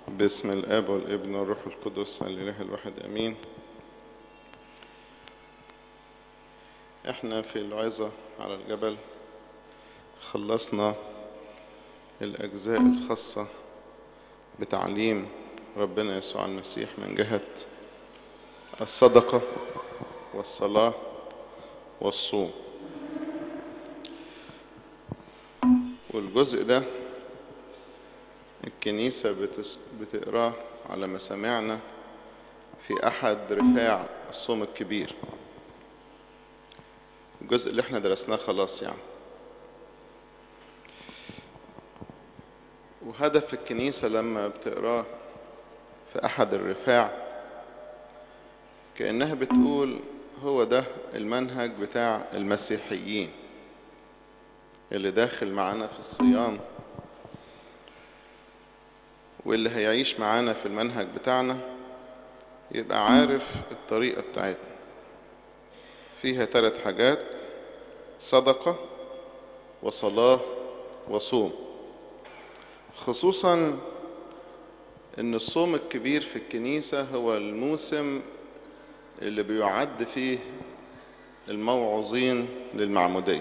باسم الاب والابن والروح القدس الاله الواحد امين احنا في العظة على الجبل خلصنا الاجزاء الخاصة بتعليم ربنا يسوع المسيح من جهة الصدقة والصلاة والصوم والجزء ده الكنيسة بتس... بتقراه على مسامعنا في أحد رفاع الصوم الكبير الجزء اللي احنا درسناه خلاص يعني وهدف الكنيسة لما بتقراه في أحد الرفاع كأنها بتقول هو ده المنهج بتاع المسيحيين اللي داخل معانا في الصيام واللي هيعيش معانا في المنهج بتاعنا يبقى عارف الطريقة بتاعتنا فيها ثلاث حاجات صدقة وصلاة وصوم خصوصا ان الصوم الكبير في الكنيسة هو الموسم اللي بيعد فيه الموعظين للمعمودية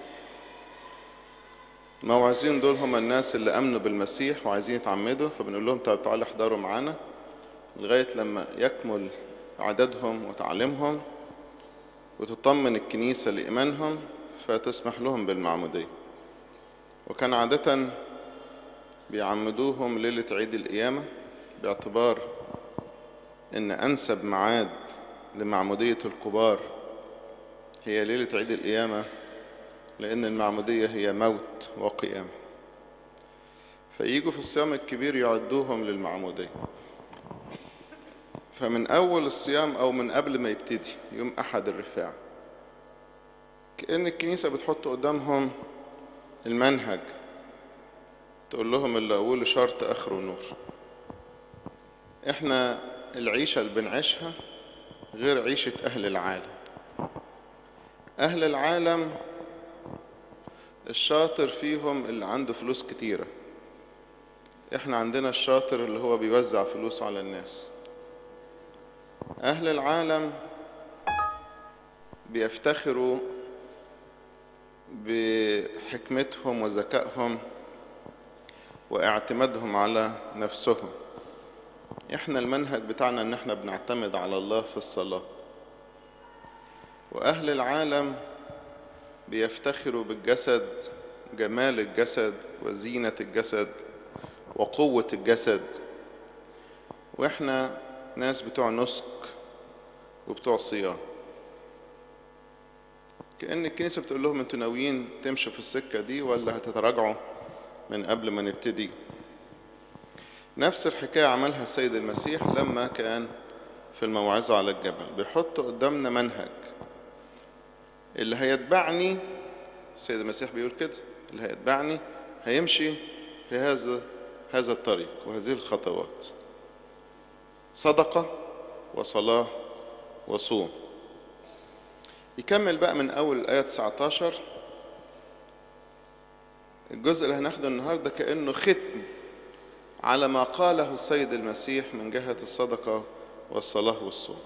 الموعظين دول هم الناس اللي امنوا بالمسيح وعايزين يتعمدوا فبنقول لهم طب تعالوا احضروا معانا لغاية لما يكمل عددهم وتعليمهم وتطمن الكنيسة لإيمانهم فتسمح لهم بالمعمودية وكان عادة بيعمدوهم ليلة عيد القيامة باعتبار ان انسب ميعاد لمعمودية الكبار هي ليلة عيد القيامة لان المعمودية هي موت وقيامة فييجوا في الصيام الكبير يعدوهم للمعمودية فمن اول الصيام او من قبل ما يبتدي يوم احد الرفاع كأن الكنيسة بتحط قدامهم المنهج تقول لهم اللي اوله شرط اخره نور احنا العيشة اللي بنعيشها غير عيشة اهل العالم اهل العالم الشاطر فيهم اللي عنده فلوس كتيرة احنا عندنا الشاطر اللي هو بيوزع فلوس على الناس اهل العالم بيفتخروا بحكمتهم وذكائهم واعتمادهم على نفسهم احنا المنهج بتاعنا ان احنا بنعتمد على الله في الصلاة واهل العالم بيفتخروا بالجسد جمال الجسد وزينة الجسد وقوة الجسد واحنا ناس بتوع نسك وبتوع صيام كأن الكنيسة بتقول لهم انتوا ناويين تمشوا في السكة دي ولا هتتراجعوا من قبل ما نبتدي نفس الحكاية عملها السيد المسيح لما كان في الموعظة على الجبل بيحط قدامنا منهج اللي هيتبعني السيد المسيح بيقول كده اللي هيتبعني هيمشي في هذا هذا الطريق وهذه الخطوات صدقة وصلاة وصوم يكمل بقى من أول الآية 19 الجزء اللي هناخده النهاردة كأنه ختم على ما قاله السيد المسيح من جهة الصدقة والصلاة والصوم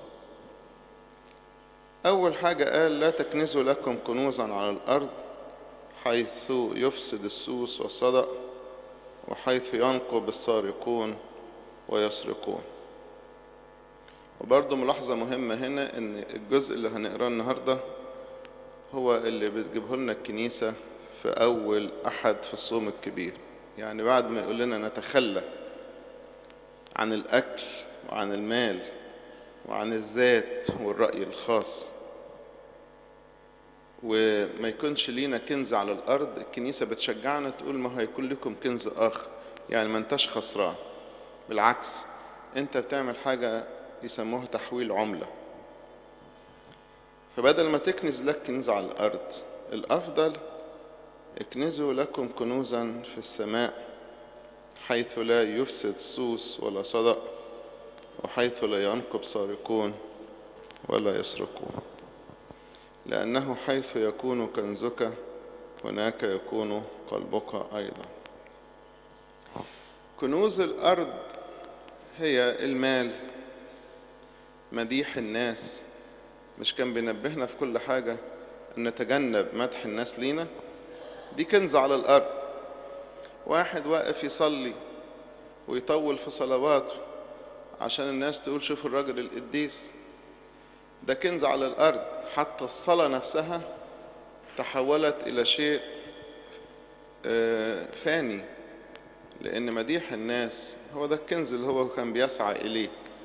أول حاجة قال لا تكنزوا لكم كنوزا على الأرض حيث يفسد السوس والصدق وحيث ينقب السارقون ويسرقون وبرضه ملاحظة مهمة هنا ان الجزء اللي هنقراه النهاردة هو اللي بتجيبه لنا الكنيسة في اول احد في الصوم الكبير يعني بعد ما يقول لنا نتخلى عن الاكل وعن المال وعن الذات والرأي الخاص وما يكونش لينا كنز على الارض الكنيسة بتشجعنا تقول ما هيكون لكم كنز اخر يعني ما انتش خسران بالعكس انت بتعمل حاجة يسموها تحويل عملة فبدل ما تكنز لك كنز على الارض الافضل اكنزوا لكم كنوزا في السماء حيث لا يفسد سوس ولا صدق وحيث لا ينقب سارقون ولا يسرقون لأنه حيث يكون كنزك هناك يكون قلبك أيضا كنوز الأرض هي المال مديح الناس مش كان بينبهنا في كل حاجة ان نتجنب مدح الناس لينا دي كنز على الارض واحد واقف يصلي ويطول في صلواته عشان الناس تقول شوف الراجل القديس ده كنز على الارض حتى الصلاة نفسها تحولت الى شيء فاني لان مديح الناس هو ده الكنز اللي هو كان بيسعى اليه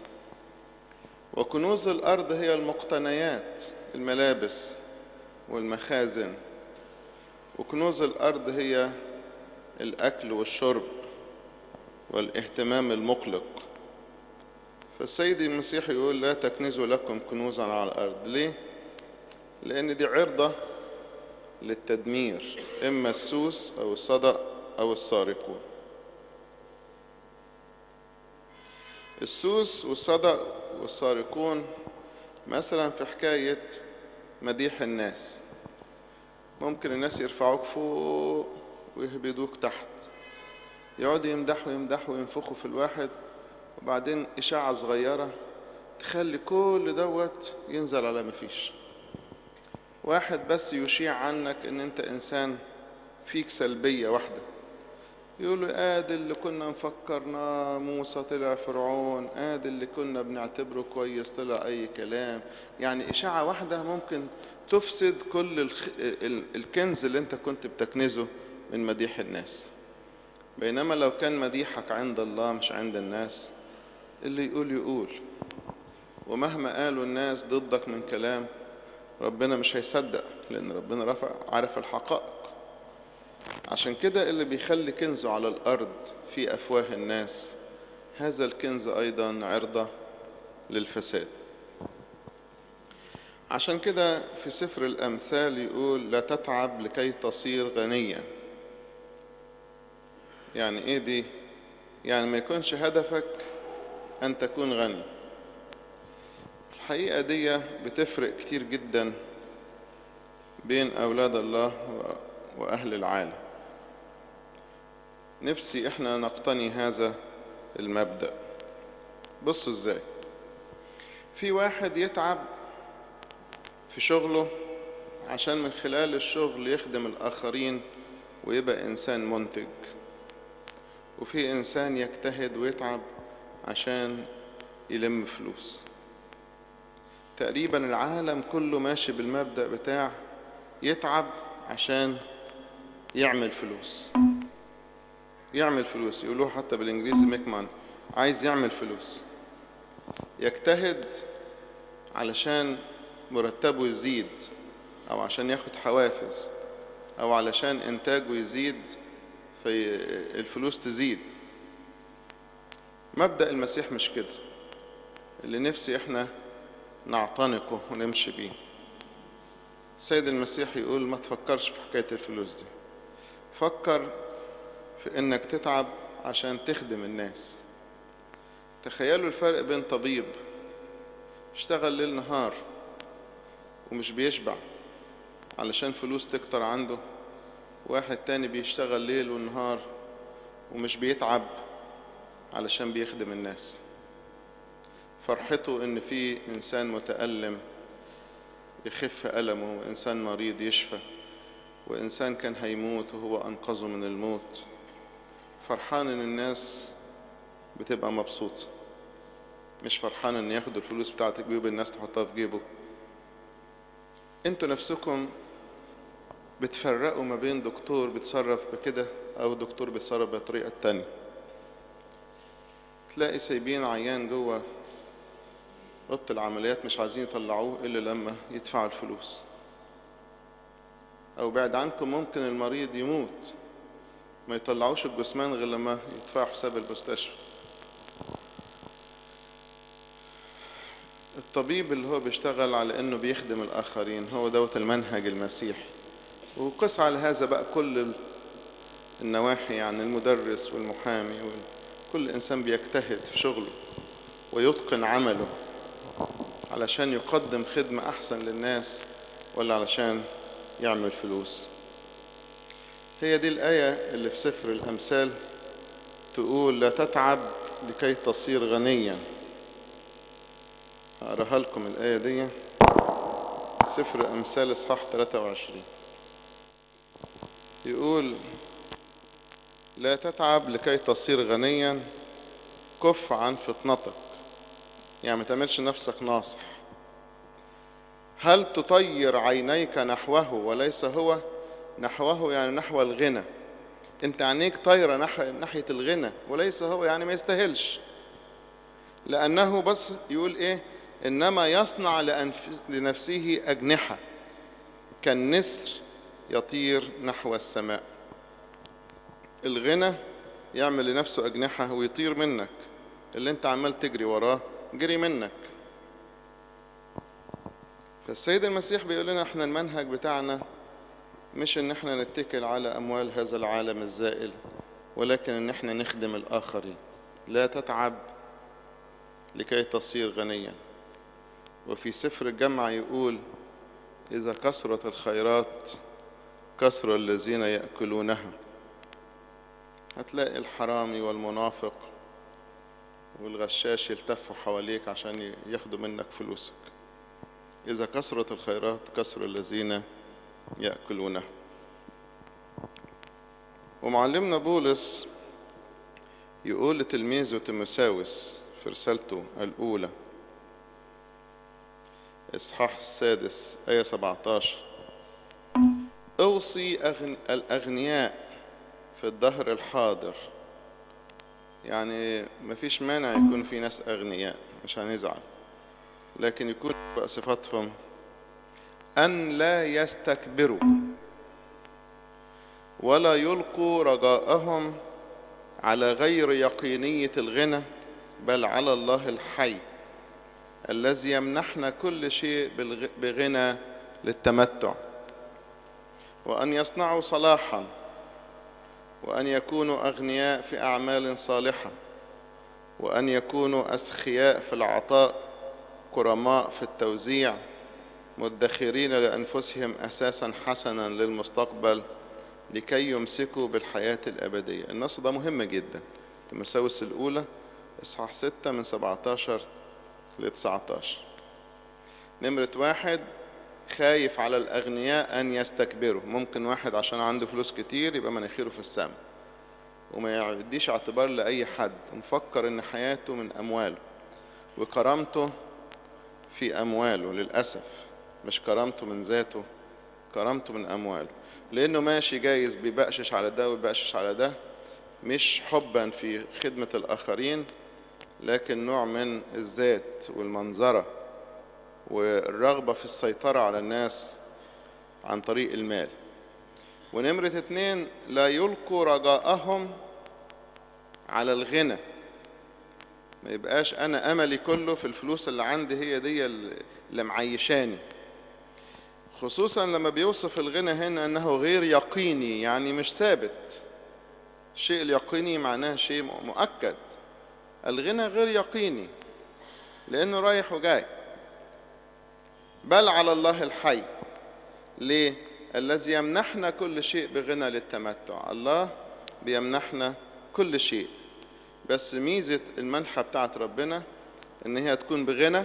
وكنوز الارض هي المقتنيات الملابس والمخازن وكنوز الارض هي الاكل والشرب والاهتمام المقلق فالسيد المسيح يقول لا تكنزوا لكم كنوزا على الارض ليه لان دي عرضة للتدمير اما السوس او الصدأ او السارقون السوس والصدأ والسارقون مثلا في حكاية مديح الناس ممكن الناس يرفعوك فوق ويهبدوك تحت يقعدوا يمدحوا يمدحوا وينفخوا في الواحد وبعدين إشاعة صغيرة تخلي كل دوت ينزل على مفيش واحد بس يشيع عنك ان انت انسان فيك سلبية واحدة يقولوا ادي اللي كنا مفكرنا موسى طلع فرعون ادي اللي كنا بنعتبره كويس طلع اي كلام يعني اشاعة واحدة ممكن تفسد كل الخ... الكنز اللي انت كنت بتكنزه من مديح الناس بينما لو كان مديحك عند الله مش عند الناس اللي يقول يقول ومهما قالوا الناس ضدك من كلام ربنا مش هيصدق لان ربنا رفع عارف الحقائق عشان كده اللي بيخلي كنزه على الارض في افواه الناس هذا الكنز ايضا عرضة للفساد عشان كده في سفر الامثال يقول لا تتعب لكي تصير غنيا يعني ايه دي يعني ما يكونش هدفك ان تكون غني الحقيقة دي بتفرق كتير جدا بين اولاد الله واهل العالم نفسي احنا نقتني هذا المبدأ بصوا ازاي في واحد يتعب في شغله عشان من خلال الشغل يخدم الاخرين ويبقى انسان منتج وفي انسان يجتهد ويتعب عشان يلم فلوس تقريبا العالم كله ماشي بالمبدأ بتاع يتعب عشان يعمل فلوس يعمل فلوس يقولوه حتى بالانجليزي ميك مان عايز يعمل فلوس يجتهد علشان مرتبه يزيد او عشان ياخد حوافز او علشان انتاجه يزيد فالفلوس تزيد مبدأ المسيح مش كده اللي نفسي احنا نعتنقه ونمشي بيه السيد المسيح يقول ما تفكرش في حكاية الفلوس دي فكر في انك تتعب عشان تخدم الناس تخيلوا الفرق بين طبيب اشتغل ليل نهار ومش بيشبع علشان فلوس تكتر عنده واحد تاني بيشتغل ليل ونهار ومش بيتعب علشان بيخدم الناس فرحته ان في انسان متألم يخف ألمه وإنسان مريض يشفى وإنسان كان هيموت وهو أنقذه من الموت فرحان إن الناس بتبقى مبسوطة مش فرحان إن ياخد الفلوس بتاعت جيوب الناس تحطها في جيبه انتوا نفسكم بتفرقوا ما بين دكتور بيتصرف بكده أو دكتور بيتصرف بطريقة تانية تلاقي سايبين عيان جوه اوضه العمليات مش عايزين يطلعوه الا لما يدفعوا الفلوس او بعد عنكم ممكن المريض يموت ما يطلعوش الجثمان غير لما يدفعوا حساب المستشفى الطبيب اللي هو بيشتغل على انه بيخدم الاخرين هو دوت المنهج المسيحي وقس على هذا بقى كل النواحي يعني المدرس والمحامي كل انسان بيجتهد في شغله ويتقن عمله علشان يقدم خدمة أحسن للناس ولا علشان يعمل فلوس هي دي الآية اللي في سفر الأمثال تقول لا تتعب لكي تصير غنيا هقراها لكم الآية دي سفر أمثال إصحاح 23 يقول لا تتعب لكي تصير غنيا كف عن فطنتك يعني ما تعملش نفسك ناصح هل تطير عينيك نحوه وليس هو نحوه يعني نحو الغنى انت عينيك طايرة ناحية الغنى وليس هو يعني ما يستاهلش لأنه بس يقول ايه إنما يصنع لنفسه أجنحة كالنسر يطير نحو السماء الغنى يعمل لنفسه أجنحة ويطير منك اللي انت عمال تجري وراه جري منك فالسيد المسيح بيقول لنا احنا المنهج بتاعنا مش ان احنا نتكل على اموال هذا العالم الزائل ولكن ان احنا نخدم الاخرين لا تتعب لكي تصير غنيا وفي سفر الجمع يقول اذا كثرت الخيرات كثر الذين يأكلونها هتلاقي الحرامي والمنافق والغشاش يلتفوا حواليك عشان ياخدوا منك فلوسك إذا كثرت الخيرات كثر الذين يأكلونها ومعلمنا بولس يقول لتلميذه تيموساوس في رسالته الأولى إصحاح السادس آية 17 أوصي أغن... الأغنياء في الدهر الحاضر يعني مفيش مانع يكون في ناس أغنياء مش هنزعل لكن يكون صفاتهم أن لا يستكبروا ولا يلقوا رجاءهم على غير يقينية الغنى بل على الله الحي الذي يمنحنا كل شيء بغنى للتمتع وأن يصنعوا صلاحا وأن يكونوا أغنياء في أعمال صالحة وأن يكونوا أسخياء في العطاء كرماء في التوزيع مدخرين لأنفسهم أساسا حسنا للمستقبل لكي يمسكوا بالحياة الأبدية النص ده مهم جدا تمساوس الأولى إصحاح 6 من 17 ل 19 نمرة واحد خايف على الأغنياء أن يستكبروا ممكن واحد عشان عنده فلوس كتير يبقى مناخيره في السماء وما يديش اعتبار لأي حد مفكر إن حياته من أمواله وكرامته في أمواله للأسف مش كرامته من ذاته كرامته من أمواله لأنه ماشي جايز بيبقشش على ده ويبقشش على ده مش حبا في خدمة الآخرين لكن نوع من الذات والمنظرة والرغبة في السيطرة على الناس عن طريق المال ونمرة اتنين لا يلقوا رجاءهم على الغنى ما يبقاش انا املي كله في الفلوس اللي عندي هي دي اللي معيشاني خصوصا لما بيوصف الغنى هنا انه غير يقيني يعني مش ثابت الشيء اليقيني معناه شيء مؤكد الغنى غير يقيني لانه رايح وجاي بل على الله الحي ليه الذي يمنحنا كل شيء بغنى للتمتع الله بيمنحنا كل شيء بس ميزة المنحة بتاعت ربنا ان هي تكون بغنى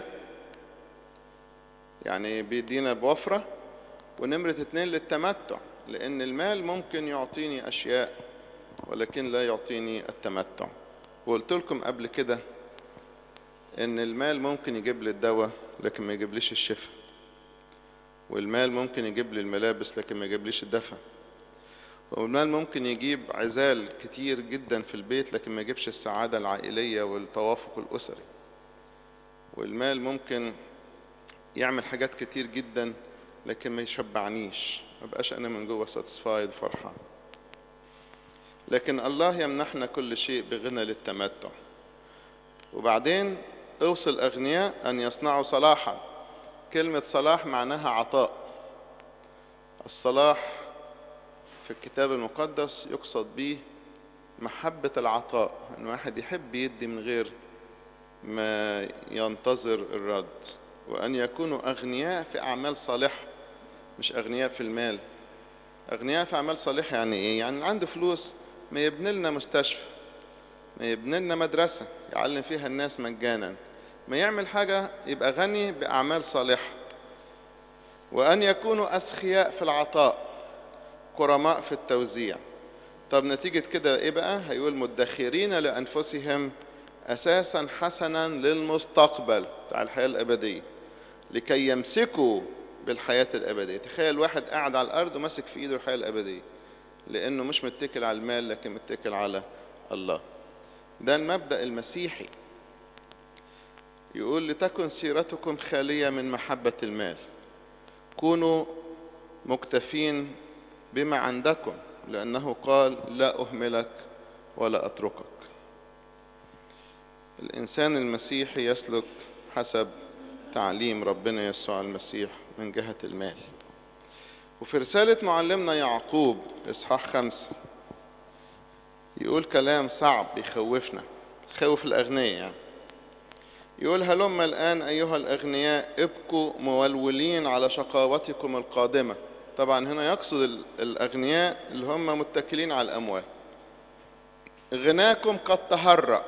يعني بيدينا بوفرة ونمرة اتنين للتمتع لان المال ممكن يعطيني اشياء ولكن لا يعطيني التمتع وقلت لكم قبل كده ان المال ممكن يجيب لي الدواء لكن ما يجيبليش الشفاء والمال ممكن يجيب لي الملابس لكن ما يجيبليش الدفع والمال ممكن يجيب عزال كتير جدا في البيت لكن ما يجيبش السعادة العائلية والتوافق الأسري والمال ممكن يعمل حاجات كتير جدا لكن ما يشبعنيش ما بقاش أنا من جوه ساتسفايد فرحان لكن الله يمنحنا كل شيء بغنى للتمتع وبعدين اوصل أغنياء أن يصنعوا صلاحا كلمة صلاح معناها عطاء الصلاح في الكتاب المقدس يقصد به محبة العطاء ان واحد يحب يدي من غير ما ينتظر الرد وان يكونوا اغنياء في اعمال صالحة مش اغنياء في المال اغنياء في اعمال صالحة يعني ايه يعني عنده فلوس ما يبني لنا مستشفى ما يبني لنا مدرسة يعلم فيها الناس مجانا ما يعمل حاجة يبقى غني بأعمال صالحة وأن يكونوا أسخياء في العطاء كرماء في التوزيع طب نتيجة كده إيه بقى هيقول مدخرين لأنفسهم أساسا حسنا للمستقبل بتاع الحياة الأبدية لكي يمسكوا بالحياة الأبدية تخيل واحد قاعد على الأرض وماسك في إيده الحياة الأبدية لأنه مش متكل على المال لكن متكل على الله ده المبدأ المسيحي يقول لتكن سيرتكم خالية من محبة المال كونوا مكتفين بما عندكم لأنه قال لا أهملك ولا أتركك الإنسان المسيحي يسلك حسب تعليم ربنا يسوع المسيح من جهة المال وفي رسالة معلمنا يعقوب إصحاح خمسة يقول كلام صعب يخوفنا يخوف الأغنياء يعني يقول هلم الآن أيها الأغنياء ابكوا مولولين على شقاوتكم القادمة طبعا هنا يقصد الأغنياء اللي هم متكلين على الأموال غناكم قد تهرأ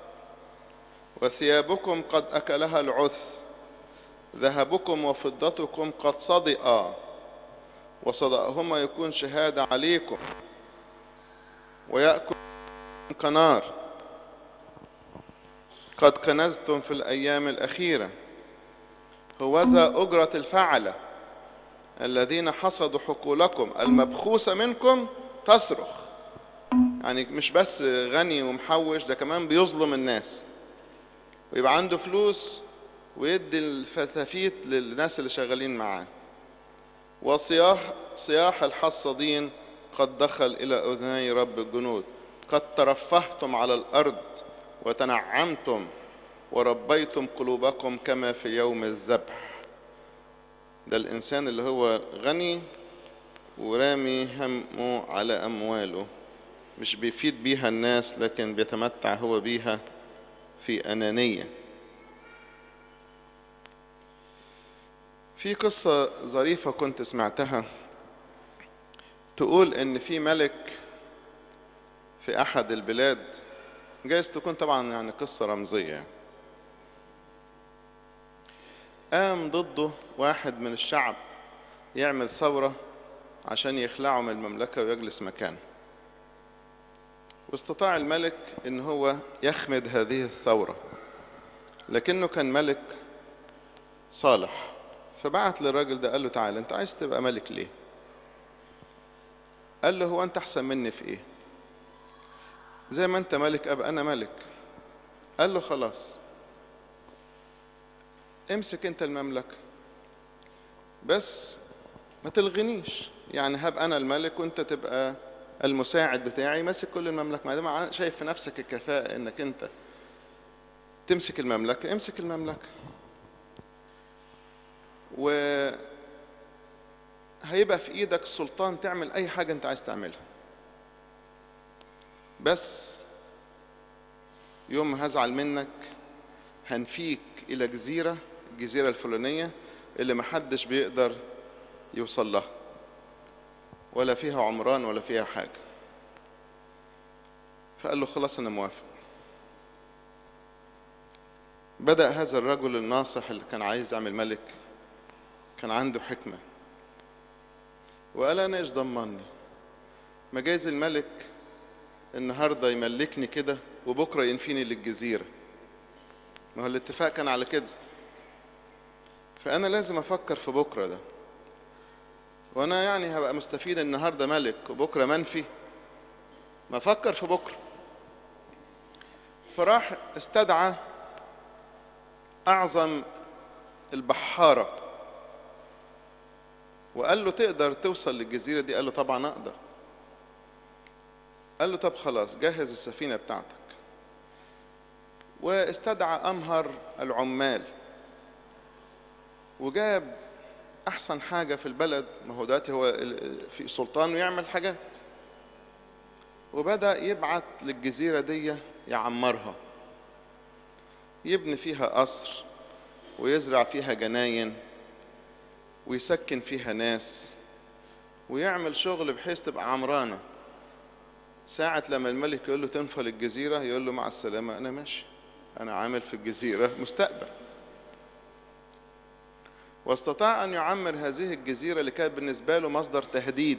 وثيابكم قد أكلها العث ذهبكم وفضتكم قد صدئا وصدأهما يكون شهادة عليكم ويأكل كنار قد كنزتم في الأيام الأخيرة هوذا أجرة الفعلة الذين حصدوا حقولكم المبخوسة منكم تصرخ يعني مش بس غني ومحوش ده كمان بيظلم الناس ويبقى عنده فلوس ويدي الفتافيت للناس اللي شغالين معاه وصياح صياح الحصادين قد دخل إلى أذني رب الجنود قد ترفهتم على الأرض وتنعمتم وربيتم قلوبكم كما في يوم الذبح ده الإنسان اللي هو غني ورامي همه على أمواله مش بيفيد بيها الناس لكن بيتمتع هو بيها في أنانية في قصة ظريفة كنت سمعتها تقول ان في ملك في احد البلاد جايز تكون طبعا يعني قصة رمزية يعني. قام ضده واحد من الشعب يعمل ثورة عشان يخلعه من المملكة ويجلس مكانه واستطاع الملك ان هو يخمد هذه الثورة لكنه كان ملك صالح فبعت للراجل ده قال له تعالى انت عايز تبقى ملك ليه قال له هو انت احسن مني في ايه زي ما انت ملك ابقى انا ملك قال له خلاص امسك انت المملكة بس ما تلغنيش يعني هب انا الملك وانت تبقى المساعد بتاعي ماسك كل المملكة ما دام شايف في نفسك الكفاءة انك انت تمسك المملكة امسك المملكة و هيبقى في ايدك السلطان تعمل اي حاجة انت عايز تعملها بس يوم ما هزعل منك هنفيك الى جزيرة الجزيرة الفلانية اللي محدش بيقدر يوصل لها ولا فيها عمران ولا فيها حاجة فقال له خلاص انا موافق بدأ هذا الرجل الناصح اللي كان عايز يعمل ملك كان عنده حكمة وقال انا ايش ضمني ما جايز الملك النهاردة يملكني كده وبكرة ينفيني للجزيرة ما هو الاتفاق كان على كده فانا لازم افكر في بكرة ده وانا يعني هبقى مستفيد النهاردة ملك وبكرة منفي ما افكر في بكرة فراح استدعى اعظم البحارة وقال له تقدر توصل للجزيرة دي قال له طبعا اقدر قال له طب خلاص جهز السفينة بتاعتك واستدعى امهر العمال وجاب احسن حاجة في البلد ما هو دلوقتي هو في سلطان ويعمل حاجات وبدأ يبعت للجزيرة دي يعمرها يبني فيها قصر ويزرع فيها جناين ويسكن فيها ناس ويعمل شغل بحيث تبقى عمرانة ساعة لما الملك يقول له تنفل الجزيرة يقول له مع السلامة أنا ماشي أنا عامل في الجزيرة مستقبل واستطاع أن يعمر هذه الجزيرة اللي كانت بالنسبة له مصدر تهديد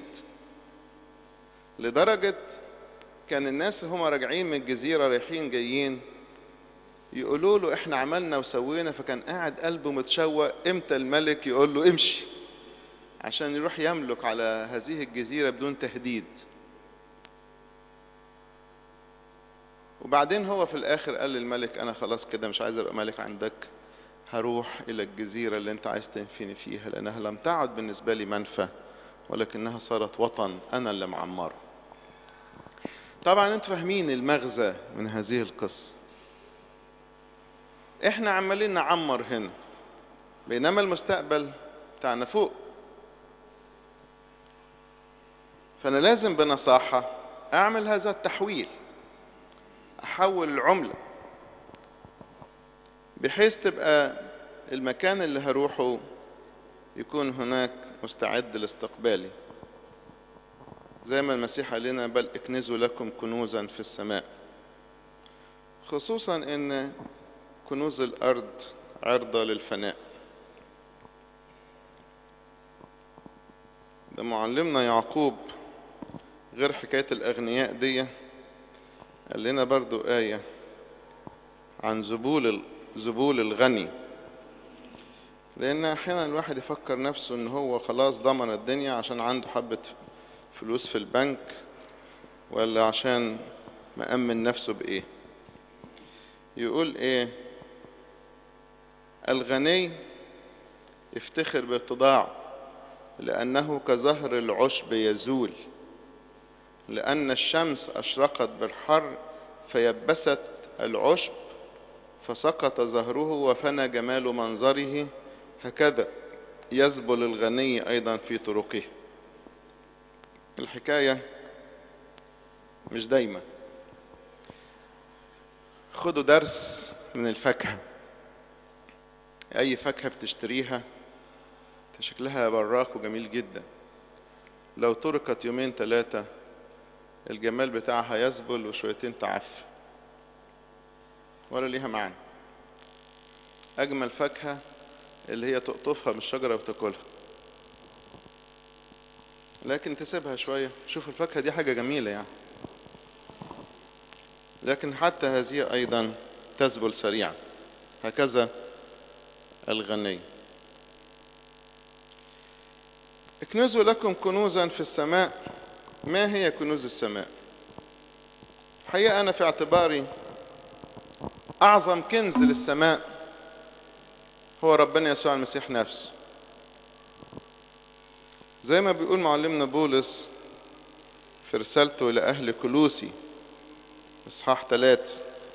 لدرجة كان الناس اللي هم راجعين من الجزيرة رايحين جايين يقولوا له احنا عملنا وسوينا فكان قاعد قلبه متشوق امتى الملك يقول له امشي عشان يروح يملك على هذه الجزيرة بدون تهديد وبعدين هو في الاخر قال للملك انا خلاص كده مش عايز ابقى ملك عندك هروح الى الجزيرة اللي انت عايز تنفيني فيها لانها لم تعد بالنسبة لي منفى ولكنها صارت وطن انا اللي معمره طبعا انتوا فاهمين المغزى من هذه القصة احنا عمالين نعمر هنا بينما المستقبل بتاعنا فوق فانا لازم بنصاحة اعمل هذا التحويل احول العملة بحيث تبقى المكان اللي هروحه يكون هناك مستعد لاستقبالي زي ما المسيح قال لنا بل اكنزوا لكم كنوزا في السماء خصوصا ان كنوز الارض عرضة للفناء ده معلمنا يعقوب غير حكاية الاغنياء دي قال لنا برضو آية عن زبول زبول الغني لان احيانا الواحد يفكر نفسه ان هو خلاص ضمن الدنيا عشان عنده حبة فلوس في البنك ولا عشان مأمن نفسه بإيه يقول إيه الغني يفتخر باتضاع لأنه كزهر العشب يزول لأن الشمس أشرقت بالحر فيبست العشب فسقط زهره وفنى جمال منظره هكذا يزبل الغني أيضا في طرقه الحكاية مش دايما خدوا درس من الفاكهة اي فاكهة بتشتريها شكلها براق وجميل جدا لو تركت يومين ثلاثة الجمال بتاعها يذبل وشويتين تعفن ولا ليها معنى اجمل فاكهة اللي هي تقطفها من الشجرة وتاكلها لكن تسيبها شوية شوف الفاكهة دي حاجة جميلة يعني لكن حتى هذه أيضا تذبل سريعا هكذا الغني اكنزوا لكم كنوزا في السماء ما هي كنوز السماء حقيقة أنا في اعتباري أعظم كنز للسماء هو ربنا يسوع المسيح نفسه زي ما بيقول معلمنا بولس في رسالته لأهل كلوسي إصحاح ثلاثة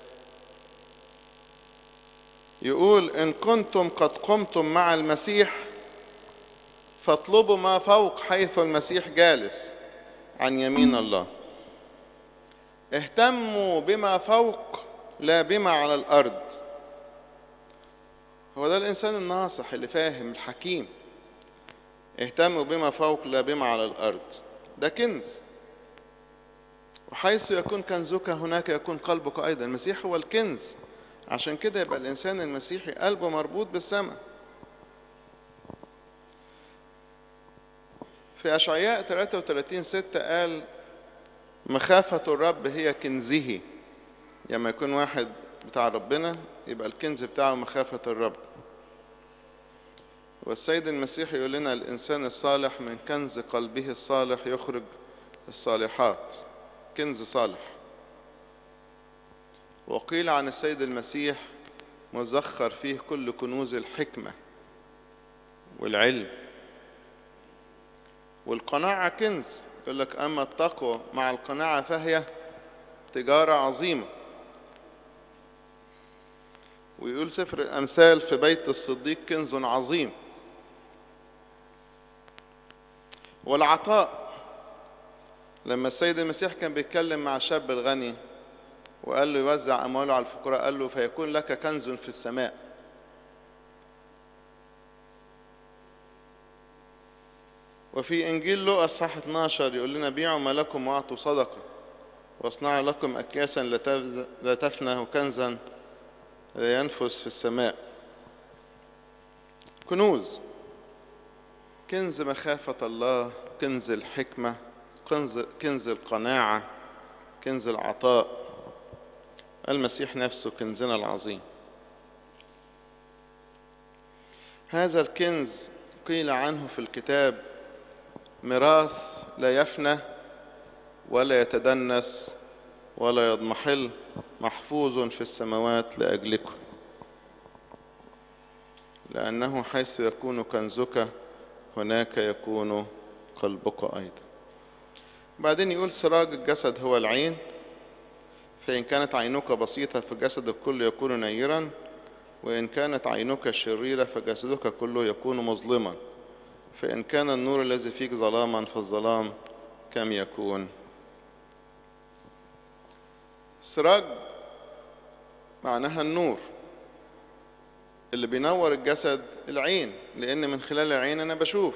يقول إن كنتم قد قمتم مع المسيح فاطلبوا ما فوق حيث المسيح جالس عن يمين الله اهتموا بما فوق لا بما على الأرض هو ده الإنسان الناصح اللي فاهم الحكيم اهتموا بما فوق لا بما على الأرض ده كنز وحيث يكون كنزك هناك يكون قلبك أيضا المسيح هو الكنز عشان كده يبقى الإنسان المسيحي قلبه مربوط بالسماء في أشعياء 33 6 قال مخافة الرب هي كنزه لما يكون واحد بتاع ربنا يبقى الكنز بتاعه مخافة الرب والسيد المسيح يقول لنا الإنسان الصالح من كنز قلبه الصالح يخرج الصالحات كنز صالح وقيل عن السيد المسيح مزخر فيه كل كنوز الحكمة والعلم والقناعة كنز يقول لك أما التقوى مع القناعة فهي تجارة عظيمة ويقول سفر الأمثال في بيت الصديق كنز عظيم والعطاء لما السيد المسيح كان بيتكلم مع الشاب الغني وقال له يوزع أمواله على الفقراء قال له فيكون لك كنز في السماء وفي إنجيل لوقا الصح 12 يقول لنا بيعوا ما لكم واعطوا صدقة واصنع لكم أكياسا لا تفنى وكنزا لا ينفس في السماء كنوز كنز مخافة الله كنز الحكمة كنز, كنز القناعة كنز العطاء المسيح نفسه كنزنا العظيم هذا الكنز قيل عنه في الكتاب ميراث لا يفنى ولا يتدنس ولا يضمحل محفوظ في السماوات لأجلكم لأنه حيث يكون كنزك هناك يكون قلبك أيضا بعدين يقول سراج الجسد هو العين فإن كانت عينك بسيطة فجسد الكل يكون نيرا وإن كانت عينك شريرة فجسدك كله يكون مظلما فإن كان النور الذي فيك ظلاما فالظلام كم يكون السراج معناها النور اللي بينور الجسد العين لأن من خلال العين أنا بشوف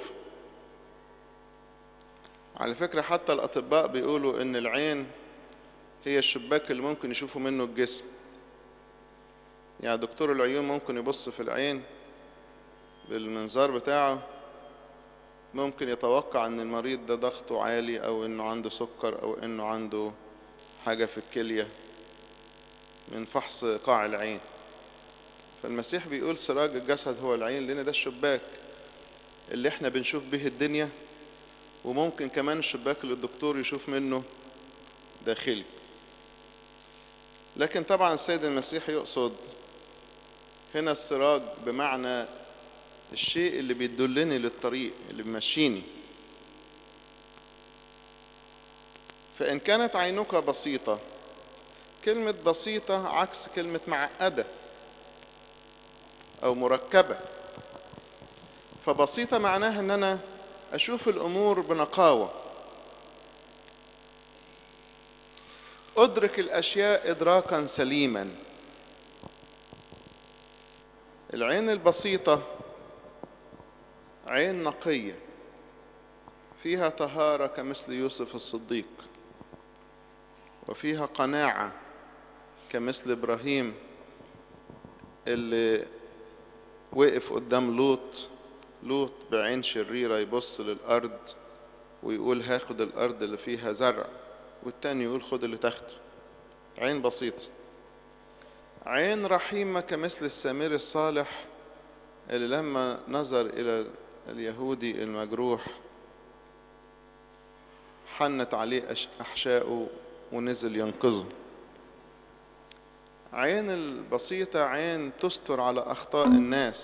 على فكرة حتى الأطباء بيقولوا إن العين هي الشباك اللي ممكن يشوفوا منه الجسم يعني دكتور العيون ممكن يبص في العين بالمنظار بتاعه ممكن يتوقع ان المريض ده ضغطه عالي او انه عنده سكر او انه عنده حاجة في الكلية من فحص قاع العين فالمسيح بيقول سراج الجسد هو العين لان ده الشباك اللي احنا بنشوف به الدنيا وممكن كمان الشباك اللي الدكتور يشوف منه داخلي لكن طبعا السيد المسيح يقصد هنا السراج بمعنى الشيء اللي بيدلني للطريق اللي بيمشيني فإن كانت عينك بسيطة كلمة بسيطة عكس كلمة معقدة أو مركبة فبسيطة معناها أن أنا أشوف الأمور بنقاوة أدرك الأشياء إدراكا سليما العين البسيطة عين نقية فيها طهارة كمثل يوسف الصديق وفيها قناعة كمثل إبراهيم اللي وقف قدام لوط لوط بعين شريرة يبص للأرض ويقول هاخد الأرض اللي فيها زرع والتاني يقول خد اللي تاخده عين بسيطة عين رحيمة كمثل السامري الصالح اللي لما نظر إلى اليهودي المجروح حنت عليه أحشاؤه ونزل ينقذه عين البسيطة عين تستر على أخطاء الناس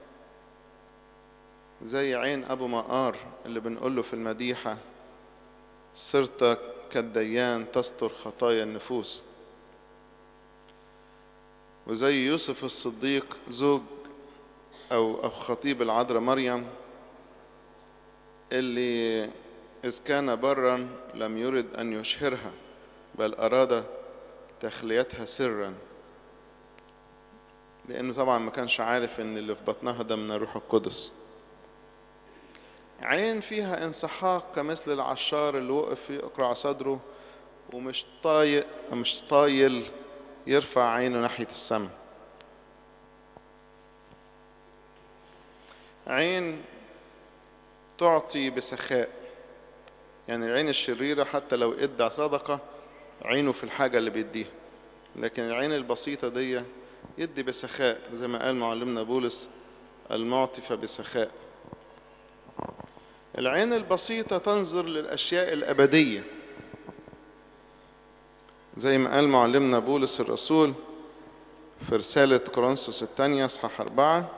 زي عين أبو مقار اللي بنقوله في المديحة صرت كالديان تستر خطايا النفوس وزي يوسف الصديق زوج أو أو خطيب العذراء مريم اللي إذ كان برا لم يرد أن يشهرها بل أراد تخليتها سرا لأنه طبعا ما كانش عارف إن اللي في بطنها ده من الروح القدس عين فيها انسحاق كمثل العشار اللي وقف يقرع صدره ومش طايق مش طايل يرفع عينه ناحية السماء عين تعطي بسخاء يعني العين الشريرة حتى لو ادى صدقة عينه في الحاجة اللي بيديها لكن العين البسيطة دي يدي بسخاء زي ما قال معلمنا بولس المعطي فبسخاء العين البسيطة تنظر للأشياء الأبدية زي ما قال معلمنا بولس الرسول في رسالة كورنثوس الثانية اصحاح أربعة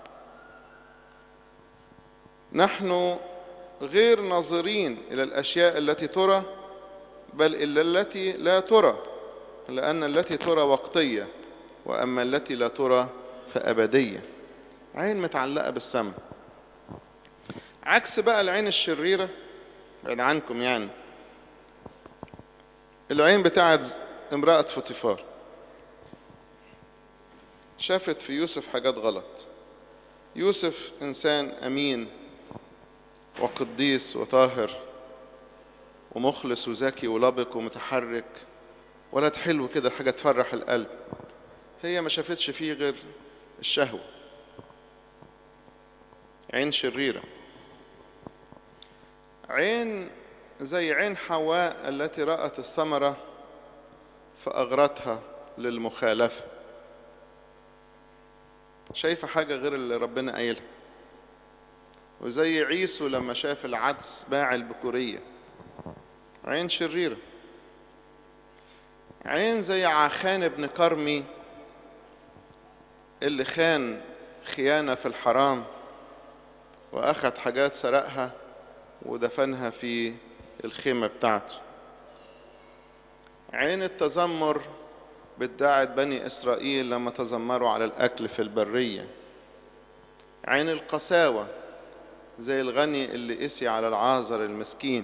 نحن غير ناظرين إلى الأشياء التي ترى بل إلا التي لا ترى لأن التي ترى وقتية وأما التي لا ترى فأبدية عين متعلقة بالسماء عكس بقى العين الشريرة بعد عنكم يعني العين بتاعت امرأة فوتيفار شافت في يوسف حاجات غلط يوسف إنسان أمين وقديس وطاهر ومخلص وذكي ولبق ومتحرك ولد حلو كده حاجة تفرح القلب هي ما شافتش فيه غير الشهوة عين شريرة عين زي عين حواء التي رأت الثمرة فأغرتها للمخالفة شايفة حاجة غير اللي ربنا قايلها وزي عيسو لما شاف العدس باع البكورية عين شريرة عين زي عخان ابن كرمي اللي خان خيانة في الحرام وأخذ حاجات سرقها ودفنها في الخيمة بتاعته عين التذمر بتداعت بني إسرائيل لما تذمروا على الأكل في البرية عين القساوة زي الغني اللي قسي على العازر المسكين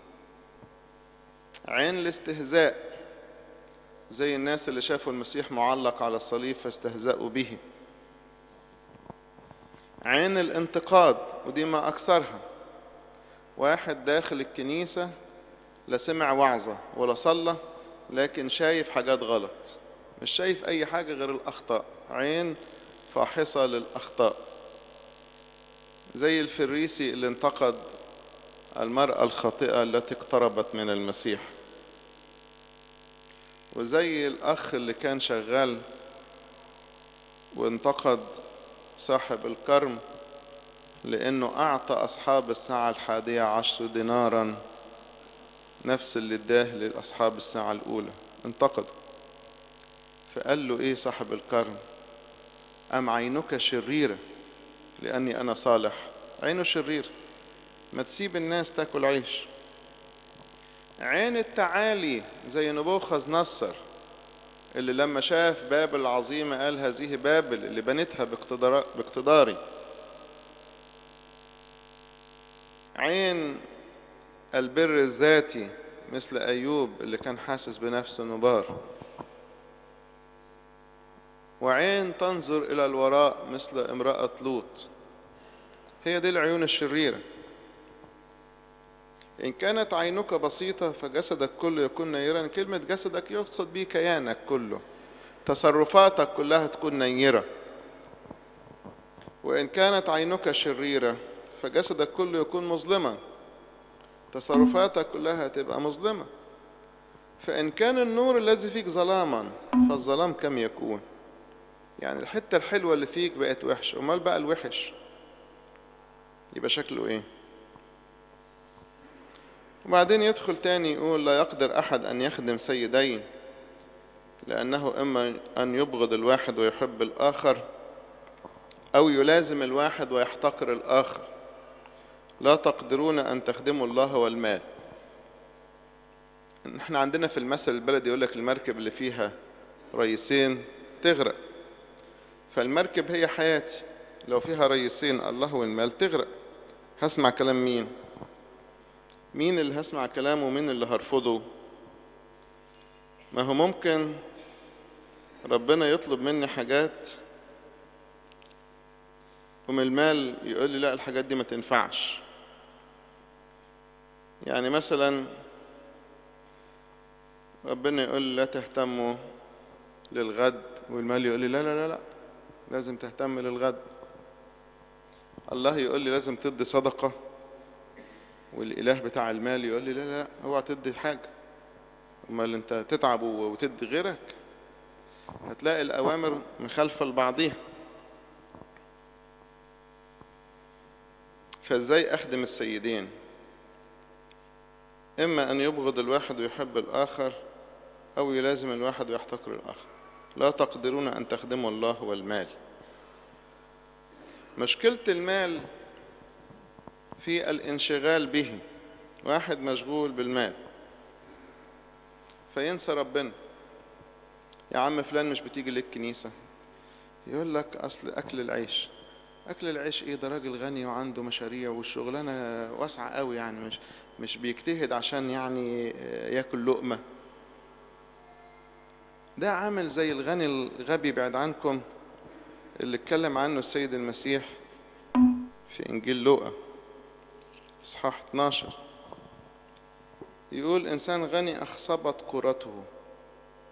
عين الاستهزاء زي الناس اللي شافوا المسيح معلق على الصليب فاستهزأوا به عين الانتقاد ودي ما أكثرها واحد داخل الكنيسة لا سمع وعظة ولا صلى لكن شايف حاجات غلط مش شايف أي حاجة غير الأخطاء عين فاحصة للأخطاء زي الفريسي اللي انتقد المرأة الخاطئة التي اقتربت من المسيح وزي الأخ اللي كان شغال وانتقد صاحب الكرم لأنه أعطى أصحاب الساعة الحادية عشر دينارا نفس اللي اداه لأصحاب الساعة الأولى انتقد فقال له إيه صاحب الكرم أم عينك شريرة لأني أنا صالح عينه شرير ما تسيب الناس تاكل عيش عين التعالي زي نبوخذ نصر اللي لما شاف بابل العظيمة قال هذه بابل اللي بنتها باقتداري عين البر الذاتي مثل أيوب اللي كان حاسس بنفسه نبار وعين تنظر إلى الوراء مثل امرأة لوط هي دي العيون الشريرة إن كانت عينك بسيطة فجسدك كله يكون نيرا كلمة جسدك يقصد به كيانك كله تصرفاتك كلها تكون نيرة وإن كانت عينك شريرة فجسدك كله يكون مظلما تصرفاتك كلها تبقى مظلمة فإن كان النور الذي فيك ظلاما فالظلام كم يكون يعني الحتة الحلوة اللي فيك بقت وحش امال بقى الوحش يبقى شكله ايه وبعدين يدخل تاني يقول لا يقدر احد ان يخدم سيدين لانه اما ان يبغض الواحد ويحب الاخر او يلازم الواحد ويحتقر الاخر لا تقدرون ان تخدموا الله والمال احنا عندنا في المثل البلدي يقول لك المركب اللي فيها رئيسين تغرق فالمركب هي حياتي لو فيها رئيسين الله والمال تغرق هسمع كلام مين مين اللي هسمع كلامه ومين اللي هرفضه ما هو ممكن ربنا يطلب مني حاجات ومن المال يقول لي لا الحاجات دي ما تنفعش يعني مثلا ربنا يقول لي لا تهتموا للغد والمال يقول لي لا لا لا لا لازم تهتم للغد الله يقول لي لازم تدي صدقة والإله بتاع المال يقول لي لا لا اوعى تدي حاجة امال انت تتعب وتدي غيرك هتلاقي الأوامر مخالفة لبعضيها فازاي أخدم السيدين إما أن يبغض الواحد ويحب الآخر أو يلازم الواحد ويحتقر الآخر لا تقدرون أن تخدموا الله والمال مشكلة المال في الانشغال به واحد مشغول بالمال فينسى ربنا يا عم فلان مش بتيجي ليه الكنيسة يقول لك أصل أكل العيش أكل العيش إيه ده راجل غني وعنده مشاريع والشغلانة واسعة قوي يعني مش مش بيجتهد عشان يعني ياكل لقمة ده عامل زي الغني الغبي بعد عنكم اللي اتكلم عنه السيد المسيح في انجيل لوقا اصحاح 12 يقول انسان غني اخصبت قرته